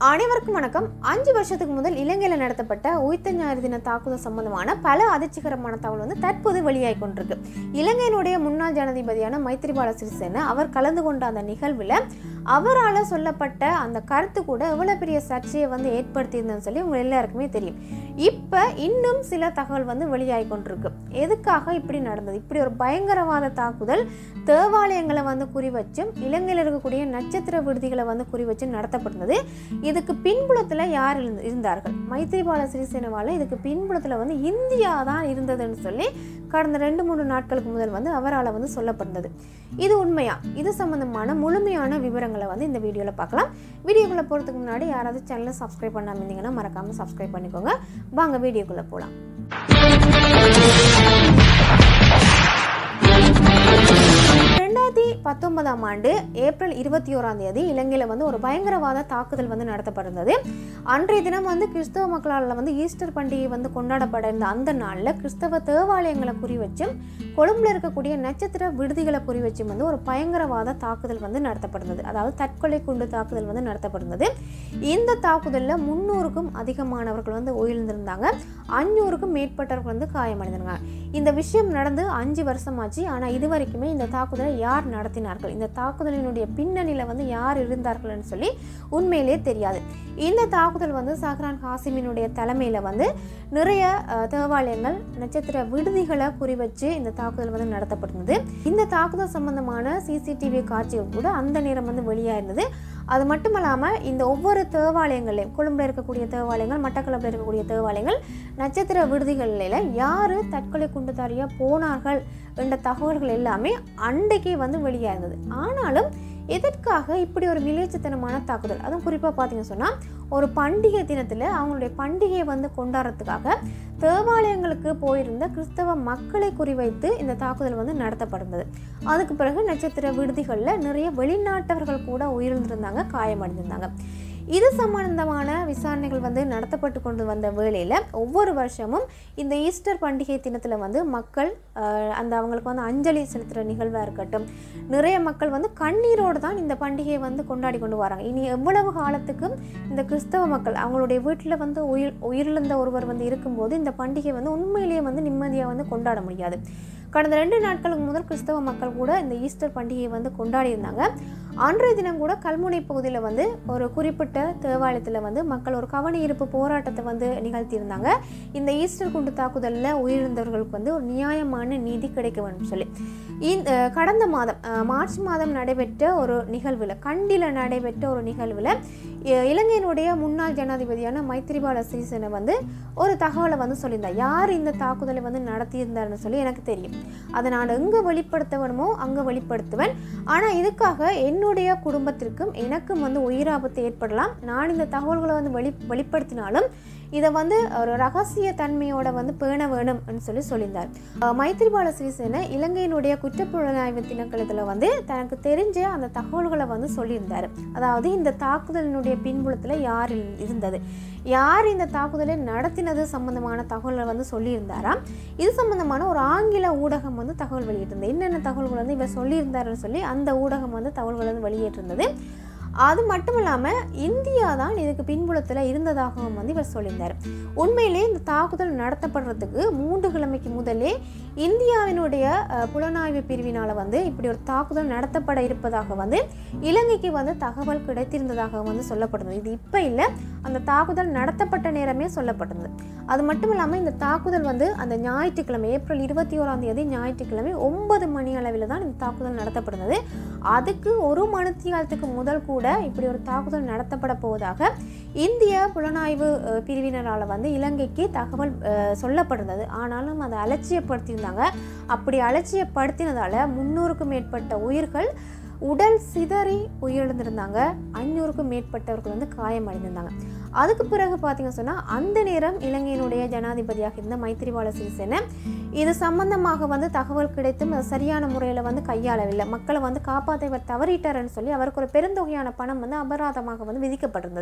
அனைவருக்கும் வணக்கம் அஞ்சு வருஷத்துக்கு முதல் இலங்கையில் நடத்தப்பட்ட உயிர்த்த ஞாயிறு தின தாக்குதல் சம்பந்தமான பல அதிர்ச்சிகரமான தகவல் வந்து தற்போது வெளியாகி கொண்டிருக்கு இலங்கையினுடைய முன்னாள் ஜனாதிபதியான மைத்ரிபால சிறிசேன அவர் கலந்து கொண்ட அந்த நிகழ்வில் அவரால் சொல்லப்பட்ட அந்த கருத்து கூட எவ்வளோ பெரிய சர்ச்சையை வந்து ஏற்படுத்தியிருந்ததுன்னு சொல்லி உங்க எல்லாருக்குமே தெரியும் இப்போ இன்னும் சில தகவல் வந்து வெளியாகி கொண்டிருக்கு எதுக்காக இப்படி நடந்தது இப்படி ஒரு பயங்கரவாத தாக்குதல் தேவாலயங்களை வந்து குறிவச்சும் இலங்கையில் இருக்கக்கூடிய நட்சத்திர விடுதிகளை வந்து குறிவச்சும் நடத்தப்பட்டது இதுக்கு பின்புலத்தில் யார் இருந்து- இருந்தார்கள் மைத்ரிபால சிறிசேனவால இதுக்கு பின்புலத்தில் வந்து இந்தியா தான் இருந்ததுன்னு சொல்லி கடந்த ரெண்டு மூணு நாட்களுக்கு முதல் வந்து அவரால் வந்து சொல்லப்பட்டது இது உண்மையா இது சம்பந்தமான முழுமையான விவரங்களை வந்து இந்த வீடியோவில் பார்க்கலாம் வீடியோக்குள்ளே போகிறதுக்கு முன்னாடி யாராவது சேனலை சப்ஸ்கிரைப் பண்ணாமல் இருந்தீங்கன்னா மறக்காமல் சப்ஸ்கிரைப் பண்ணிக்கோங்க வாங்க வீடியோக்குள்ளே போகலாம் ரெண்டாயிரத்தி பத்தொன்பதாம் ஆண்டு ஏப்ரல் இருபத்தி ஓராம் தேதி இலங்கையில் வந்து ஒரு பயங்கரவாத தாக்குதல் வந்து நடத்தப்பட்டிருந்தது அன்றைய தினம் வந்து கிறிஸ்தவ மக்களால் வந்து ஈஸ்டர் பண்டிகை வந்து கொண்டாடப்பட இருந்த அந்த நாளில் கிறிஸ்தவ தேவாலயங்களை குறி வச்சும் கொழும்புல இருக்கக்கூடிய நட்சத்திர விடுதிகளை குறி வச்சும் வந்து ஒரு பயங்கரவாத தாக்குதல் வந்து நடத்தப்பட்டிருந்தது அதாவது தற்கொலை குண்டு தாக்குதல் வந்து நடத்தப்பட்டிருந்தது இந்த தாக்குதலில் முன்னூறுக்கும் அதிகமானவர்கள் வந்து உயிர்ந்திருந்தாங்க அஞ்சூறுக்கும் மேற்பட்டவர்கள் வந்து காயமடைந்திருந்தாங்க இந்த விஷயம் நடந்து அஞ்சு வருஷமாச்சு ஆனால் இது வரைக்குமே இந்த தாக்குதலை யார் நடத்தினார்கள் இந்த தாக்குதலினுடைய பின்னணியில் வந்து யார் இருந்தார்கள்னு சொல்லி உண்மையிலே தெரியாது இந்த தாக்குதல் வந்து சஹ்ரான் ஹாசிமினுடைய தலைமையில் வந்து நிறைய அஹ், தேவாலயங்கள் நட்சத்திர விடுதிகளை குறி வச்சு இந்த தாக்குதல் வந்து நடத்தப்பட்டிருந்தது இந்த தாக்குதல் சம்பந்தமான சிசிடிவி காட்சிகள் கூட அந்த நேரம் வந்து வெளியாயிருந்தது அது மட்டும் இல்லாமல் இந்த ஒவ்வொரு தேவாலயங்களையும் கொழும்புல இருக்கக்கூடிய தேவாலயங்கள் மட்டக்களப்பில் இருக்கக்கூடிய தேவாலயங்கள் நட்சத்திர விடுதிகளில் யார் தற்கொலை குண்டுதாரியாக போனார்கள் என்ற தகவல்கள் எல்லாமே அன்றைக்கே வந்து வெளியாயிருந்தது ஆனாலும் எதற்காக இப்படி ஒரு விளைச்சத்தனமான தாக்குதல் அதுவும் குறிப்பாக பார்த்தீங்கன்னு சொன்னால் ஒரு பண்டிகை தினத்தில் அவங்களுடைய பண்டிகையை வந்து கொண்டாடுறதுக்காக தேவாலயங்களுக்கு போயிருந்த கிறிஸ்தவ மக்களை குறிவைத்து இந்த தாக்குதல் வந்து நடத்தப்படுந்தது அதுக்கு பிறகு நட்சத்திர விடுதிகளில் நிறைய வெளிநாட்டவர்கள் கூட உயிரிழந்திருந்தாங்க காயமடைந்திருந்தாங்க இது சம்பந்தமான விசாரணைகள் வந்து நடத்தப்பட்டு கொண்டு வந்த வேளையில் ஒவ்வொரு வருஷமும் இந்த ஈஸ்டர் பண்டிகை தினத்தில் வந்து மக்கள் ஆஹ், அந்த அவங்களுக்கு வந்து அஞ்சலி செலுத்துகிற நிகழ்வாக இருக்கட்டும் நிறைய மக்கள் வந்து கண்ணீரோடு தான் இந்த பண்டிகையை வந்து கொண்டாடி கொண்டு வராங்க இனி எவ்வளவு காலத்துக்கும் இந்த கிறிஸ்தவ மக்கள் அவங்களுடைய வீட்டில் வந்து உயிர் உயிரிழந்த ஒருவர் வந்து இருக்கும்போது இந்த பண்டிகை வந்து உண்மையிலேயே வந்து நிம்மதியாக வந்து கொண்டாட முடியாது கடந்த ரெண்டு நாட்களுக்கு முதல் கிறிஸ்தவ மக்கள் கூட இந்த ஈஸ்டர் பண்டிகையை வந்து கொண்டாடி இருந்தாங்க அன்றைய தினம் கூட கல்முனை பகுதியில் வந்து ஒரு குறிப்பிட்ட தேவாலயத்தில் வந்து மக்கள் ஒரு கவன ஈர்ப்பு போராட்டத்தை வந்து நிகழ்த்தியிருந்தாங்க இந்த ஈஸ்டர் குண்டு தாக்குதலில் உயிரிழந்தவர்களுக்கு வந்து ஒரு நியாயமான நீதி கிடைக்க வேண்டும் சொல்லி இந்த கடந்த மாதம் அஹ், மார்ச் மாதம் நடைபெற்ற ஒரு நிகழ்வில் கண்டியில் நடைபெற்ற ஒரு நிகழ்வில் இ- இலங்கையினுடைய முன்னாள் ஜனாதிபதியான மைத்ரிபால சிறிசேன வந்து ஒரு தகவலை வந்து சொல்லியிருந்தார் யார் இந்த தாக்குதலை வந்து நடத்தியிருந்தாருன்னு சொல்லி எனக்கு தெரியும் அதை நான் எங்கே வெளிப்படுத்த வேணுமோ அங்கே வெளிப்படுத்துவேன் ஆனால் இதுக்காக என்னுடைய குடும்பத்திற்கும் எனக்கும் வந்து உயிராபத்து ஏற்படலாம் நான் இந்த தகவல்களை வந்து வெளி வெளிப்படுத்தினாலும் இதை வந்து ஒரு ரகசிய தன்மையோட வந்து பேண வேணும்னு சொல்லி சொல்லியிருந்தார் அஹ் மைத்ரிபால சிறிசேன இலங்கையினுடைய குற்றப்புலனாய்வு திணைக்களத்தில் வந்து தனக்கு தெரிஞ்ச அந்த தகவல்களை வந்து சொல்லியிருந்தார் அதாவது இந்த தாக்குதலினுடைய பின்புலத்தில் யார் இரு- இருந்தது யார் இந்த தாக்குதலை நடத்தினது சம்பந்தமான தகவல்களை வந்து சொல்லியிருந்தாராம் இது சம்பந்தமான ஒரு ஆங்கில ஊடகம் வந்து தகவல் வெளியிட்டிருந்தது என்னென்ன தகவல்கள் வந்து இவர் சொல்லியிருந்தாருன்னு சொல்லி அந்த ஊடகம் வந்து தகவல்களை வந்து வெளியிட்டிருந்தது அது மட்டும் இல்லாமல் இந்தியா தான் இதுக்கு பின்புலத்தில் இருந்ததாகவும் வந்து இவர் சொல்லியிருந்தார் உண்மையிலே இந்த தாக்குதல் நடத்தப்படுறதுக்கு மூன்று கிழமைக்கு முதலே இந்தியாவினுடைய அஹ், புலனாய்வு பிரிவினால் வந்து இப்படி ஒரு தாக்குதல் நடத்தப்பட இருப்பதாக வந்து இலங்கைக்கு வந்து தகவல் கிடைத்திருந்ததாக வந்து சொல்லப்படுது இது இப்போ இல்லை அந்த தாக்குதல் நடத்தப்பட்ட நேரமே சொல்லப்பட்டது அது மட்டும் இல்லாமல் இந்த தாக்குதல் வந்து அந்த ஞாயிற்றுக்கிழமை ஏப்ரல் இருபத்தி ஓராம் தேதி ஞாயிற்றுக்கிழமை ஒன்பது மணி அளவில் தான் இந்த தாக்குதல் நடத்தப்படுന്നത് அதுக்கு ஒரு மணித்தியாலத்துக்கு முதல் கூட இப்படி ஒரு தாக்குதல் நடத்தப்பட போவதாக இந்திய புலனாய்வு அஹ், பிரிவினரால் வந்து இலங்கைக்கு தகவல் அஹ், சொல்லப்படுறது ஆனாலும் அதை அலட்சியப்படுத்தியிருந்தாங்க அப்படி அலட்சியப்படுத்தினதால முன்னூறுக்கும் மேற்பட்ட உயிர்கள் உடல் சிதறி உயிரிழந்திருந்தாங்க ஐநூறுக்கும் மேற்பட்டவர்கள் வந்து காயமடைந்திருந்தாங்க அதுக்கு பிறகு பார்த்தீங்கன்னு சொன்னால் அந்த நேரம் இலங்கையினுடைய ஜனாதிபதியாக இருந்த மைத்திரிபால சிறிசேன இது சம்பந்தமாக வந்து தகவல் கிடைத்தும் அதை சரியான முறையில் வந்து கையாளவில்லை மக்களை வந்து காப்பாற்ற இவர் தவறிட்டாருன்னு சொல்லி அவருக்கு ஒரு பெருந்தொகையான பணம் வந்து அபராதமாக வந்து விதிக்கப்பட்டிருந்தது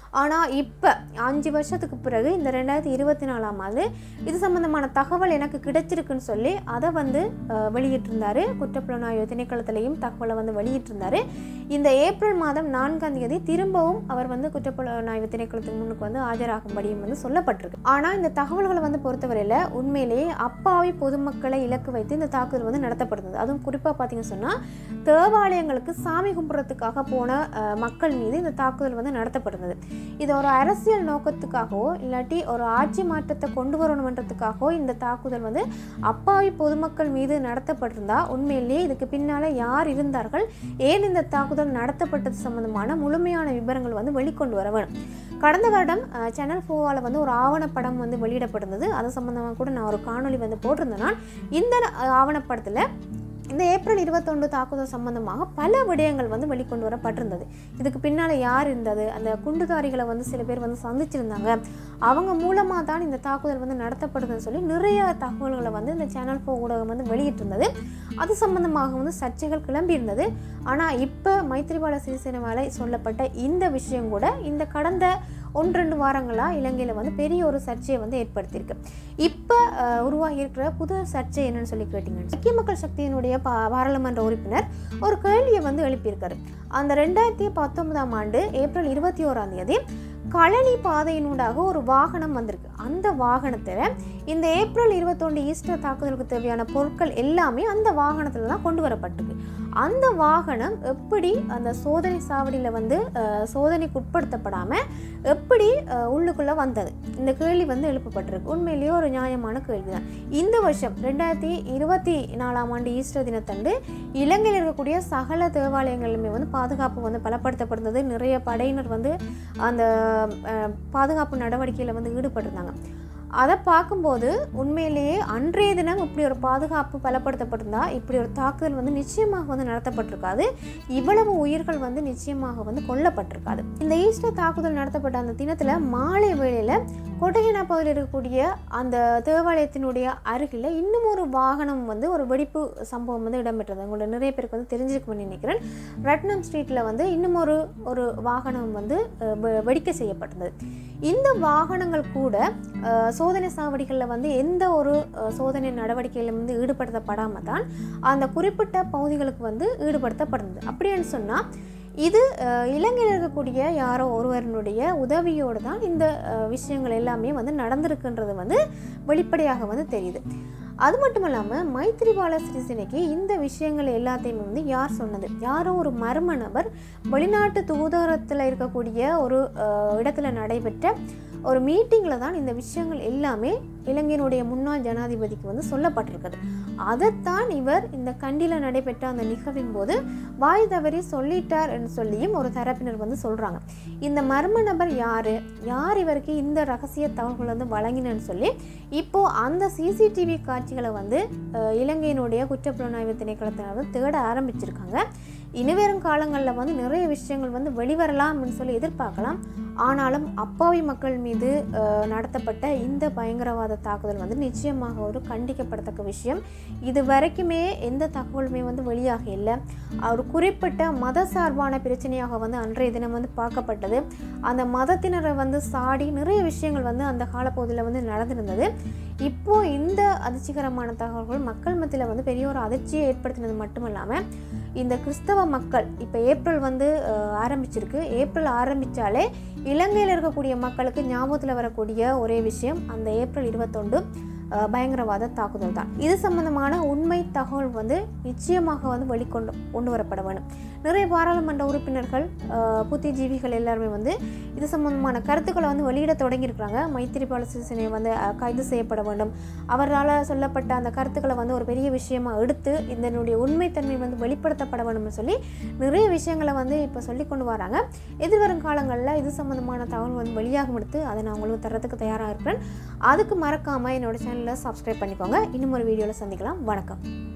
ஆனால் இப்போ அஞ்சு வருஷத்துக்கு பிறகு இந்த ரெண்டாயிரத்தி இருபத்தி நாலாம் ஆண்டு இது சம்மந்தமான தகவல் எனக்கு கிடைச்சிருக்குன்னு சொல்லி அதை வந்து அஹ், வெளியிட்டிருந்தாரு குற்றப்புலனாய்வு திணைக்களத்திலையும் தகவலை வந்து வெளியிட்டிருந்தாரு இந்த ஏப்ரல் மாதம் நான்காம் தேதி திரும்பவும் அவர் வந்து குற்றப்புலனாய்வு திணைக்களத்துக்கு முன்னுக்கு வந்து ஆஜராகும்படியும் வந்து சொல்லப்பட்டிருக்கு ஆனால் இந்த தகவல்களை வந்து பொறுத்தவரையில் உண்மையிலேயே அப்பாவி பொதுமக்களை இலக்கு வைத்து இந்த தாக்குதல் வந்து நடத்தப்படுது அதுவும் குறிப்பாக பார்த்தீங்கன்னு சொன்னால் தேவாலயங்களுக்கு சாமி கும்பிட்றதுக்காக போன அஹ், மக்கள் மீது இந்த தாக்குதல் வந்து நடத்தப்படுது இது ஒரு அரசியல் நோக்கத்துக்காகவோ இல்லாட்டி ஒரு ஆட்சி மாற்றத்தை கொண்டு வரணுன்றதுக்காகவோ இந்த தாக்குதல் வந்து அப்பாவி பொதுமக்கள் மீது நடத்தப்பட்டிருந்தா உண்மையிலேயே இதுக்கு பின்னால் யார் இருந்தார்கள் ஏன் இந்த தாக்குதல் நடத்தப்பட்டது சம்பந்தமான முழுமையான விவரங்கள் வந்து வெளிக்கொண்டு வர வேணும் கடந்த வருடம் அஹ், சேனல் ஃபோவால் வந்து ஒரு ஆவணப்படம் வந்து வெளியிடப்பட்டிருந்தது அது சம்மந்தமாக கூட நான் ஒரு காணொளி வந்து போட்டிருந்தேன் நான். இந்த அஹ், ஆவணப்படத்தில் இந்த ஏப்ரல் இருபத்தொன்று தாக்குதல் சம்பந்தமாக பல விடயங்கள் வந்து வெளிக்கொண்டு வரப்பட்டிருந்தது இதுக்கு பின்னால் யார் இருந்தது அந்த குண்டுதாரிகளை வந்து சில பேர் வந்து சந்திச்சிருந்தாங்க அவங்க மூலமாக தான் இந்த தாக்குதல் வந்து நடத்தப்படுதுன்னு சொல்லி நிறைய தகவல்களை வந்து இந்த சேனல் ஃபோ ஊடகம் வந்து வெளியிட்டிருந்தது அது சம்பந்தமாக வந்து சர்ச்சைகள் கிளம்பியிருந்தது ஆனால் இப்போ மைத்ரிபால சிறிசேனவால சொல்லப்பட்ட இந்த விஷயம் கூட இந்த கடந்த ஒன்று ரெண்டு வாரங்களாக இலங்கையில் வந்து பெரிய ஒரு சர்ச்சையை வந்து ஏற்படுத்தியிருக்கு இப்போ உருவாகி இருக்கிற புது சர்ச்சை என்னன்னு சொல்லி கேட்டிங்கன்னா ஐக்கிய மக்கள் சக்தியினுடைய பா பாராளுமன்ற உறுப்பினர் ஒரு கேள்வியை வந்து எழுப்பியிருக்காரு அந்த ரெண்டாயிரத்தி பத்தொன்பதாம் ஆண்டு ஏப்ரல் இருபத்தி ஓராம் தேதி கழனி பாதையினூடாக ஒரு வாகனம் வந்திருக்கு அந்த வாகனத்தில் இந்த ஏப்ரல் இருபத்தொன்று ஈஸ்டர் தாக்குதலுக்கு தேவையான பொருட்கள் எல்லாமே அந்த வாகனத்தில் தான் கொண்டு வரப்பட்டிருக்கு அந்த வாகனம் எப்படி அந்த சோதனை சாவடியில் வந்து அஹ், சோதனைக்கு உட்படுத்தப்படாமல் எப்படி அஹ், உள்ளுக்குள்ளே வந்தது இந்த கேள்வி வந்து எழுப்பப்பட்டிருக்கு உண்மையிலேயே ஒரு நியாயமான கேள்வி தான் இந்த வருஷம் ரெண்டாயிரத்தி இருபத்தி நாலாம் ஆண்டு ஈஸ்டர் தினத்தன்று இலங்கையில் இருக்கக்கூடிய சகல தேவாலயங்களிலுமே வந்து பாதுகாப்பு வந்து பலப்படுத்தப்படுന്നത് நிறைய படையினர் வந்து அந்த அஹ், பாதுகாப்பு நடவடிக்கையில் வந்து ஈடுபட்டிருந்தாங்க அதை பார்க்கும்போது உண்மையிலேயே அன்றைய தினம் இப்படி ஒரு பாதுகாப்பு பலப்படுத்தப்பட்டிருந்தா இப்படி ஒரு தாக்குதல் வந்து நிச்சயமாக வந்து நடத்தப்பட்டிருக்காது இவ்வளவு உயிர்கள் வந்து நிச்சயமாக வந்து கொல்லப்பட்டிருக்காது இந்த ஈஸ்டர் தாக்குதல் நடத்தப்பட்ட அந்த தினத்தில் மாலை வேளையில் கொட்டகினா பகுதியில் இருக்கக்கூடிய அந்த தேவாலயத்தினுடைய அருகில் இன்னும் ஒரு வாகனம் வந்து ஒரு வெடிப்பு சம்பவம் வந்து இடம்பெற்றது உங்களோட நிறைய பேருக்கு வந்து தெரிஞ்சிருக்கும்னு நினைக்கிறேன் ரட்னம் ஸ்ட்ரீட்டில் வந்து இன்னும் ஒரு ஒரு வாகனம் வந்து அஹ், வெ- வெடிக்க செய்யப்பட்டது இந்த வாகனங்கள் கூட அஹ், சோதனை சாவடிகளில் வந்து எந்த ஒரு அஹ், சோதனை நடவடிக்கையிலும் வந்து ஈடுபடுத்தப்படாமல் தான் அந்த குறிப்பிட்ட பகுதிகளுக்கு வந்து ஈடுபடுத்தப்படுது அப்படின்னு சொன்னால் இது அஹ், இலங்கையில் இருக்கக்கூடிய யாரோ ஒருவரினுடைய உதவியோடு தான் இந்த அஹ், விஷயங்கள் எல்லாமே வந்து நடந்திருக்குன்றது வந்து வெளிப்படையாக வந்து தெரியுது அது மட்டும் இல்லாமல் மைத்ரிபால சிறிசேனைக்கு இந்த விஷயங்கள் எல்லாத்தையுமே வந்து யார் சொன்னது யாரோ ஒரு மர்ம நபர் வெளிநாட்டு தூதரத்தில் இருக்கக்கூடிய ஒரு அஹ், இடத்துல நடைபெற்ற ஒரு மீட்டிங்கில் தான் இந்த விஷயங்கள் எல்லாமே இலங்கையினுடைய முன்னாள் ஜனாதிபதிக்கு வந்து சொல்லப்பட்டிருக்குது அதைத்தான் இவர் இந்த கண்டியில் நடைபெற்ற அந்த நிகழ்வின் போது வாய் தவறி சொல்லிட்டார் என்று சொல்லியும் ஒரு தரப்பினர் வந்து சொல்கிறாங்க இந்த மர்ம நபர் யார் யார் இவருக்கு இந்த ரகசிய தகவல்கள் வந்து வழங்கினன்னு சொல்லி இப்போது அந்த சிசிடிவி காட்சிகளை வந்து அஹ், இலங்கையினுடைய குற்றப்புலனாய்வு திணைக்களத்தினர் வந்து தேட ஆரம்பிச்சிருக்காங்க இனிவரும் காலங்களில் வந்து நிறைய விஷயங்கள் வந்து வெளிவரலாம்னு சொல்லி எதிர்பார்க்கலாம் ஆனாலும் அப்பாவி மக்கள் மீது அஹ், நடத்தப்பட்ட இந்த பயங்கரவாத தாக்குதல் வந்து நிச்சயமாக ஒரு கண்டிக்கப்படத்தக்க விஷயம் இது வரைக்குமே எந்த தகவலுமே வந்து வெளியாக இல்லை ஒரு குறிப்பிட்ட மத சார்பான பிரச்சனையாக வந்து அன்றைய தினம் வந்து பார்க்கப்பட்டது அந்த மதத்தினரை வந்து சாடி நிறைய விஷயங்கள் வந்து அந்த காலப்பகுதியில் வந்து நடந்திருந்தது இப்போ இந்த அதிர்ச்சிகரமான தகவல்கள் மக்கள் மத்தியில் வந்து பெரிய ஒரு அதிர்ச்சியை ஏற்படுத்தினது மட்டுமல்லாமல் இந்த கிறிஸ்தவ மக்கள் இப்போ ஏப்ரல் வந்து அஹ், ஆரம்பிச்சிருக்கு ஏப்ரல் ஆரம்பித்தாலே இலங்கையில் இருக்கக்கூடிய மக்களுக்கு ஞாபகத்தில் வரக்கூடிய ஒரே விஷயம் அந்த ஏப்ரல் இருபத்தொண்டு அஹ், பயங்கரவாத தாக்குதல் தான் இது சம்பந்தமான உண்மை தகவல் வந்து நிச்சயமாக வந்து வெளிக்கொண்டு கொண்டு வரப்பட வேண்டும் நிறைய பாராளுமன்ற உறுப்பினர்கள் அஹ், புத்திஜீவிகள் எல்லாருமே வந்து இது சம்பந்தமான கருத்துக்களை வந்து வெளியிட தொடங்கியிருக்கிறாங்க மைத்திரிபால சிறிசேனை வந்து அஹ், கைது செய்யப்பட வேண்டும் அவரால் சொல்லப்பட்ட அந்த கருத்துக்களை வந்து ஒரு பெரிய விஷயமா எடுத்து இதனுடைய உண்மைத்தன்மை வந்து வெளிப்படுத்தப்பட வேண்டும்னு சொல்லி நிறைய விஷயங்களை வந்து இப்போ சொல்லி கொண்டு வராங்க எதிர்வரும் காலங்களில் இது சம்மந்தமான தகவல் வந்து வெளியாகும் எடுத்து அதை நான் உங்களுக்கு தரத்துக்கு தயாராக இருக்கிறேன் அதுக்கு மறக்காமல் என்னோட சேனலை சப்ஸ்கிரைப் பண்ணிக்கோங்க இன்னும் ஒரு வீடியோவில் சந்திக்கலாம் வணக்கம்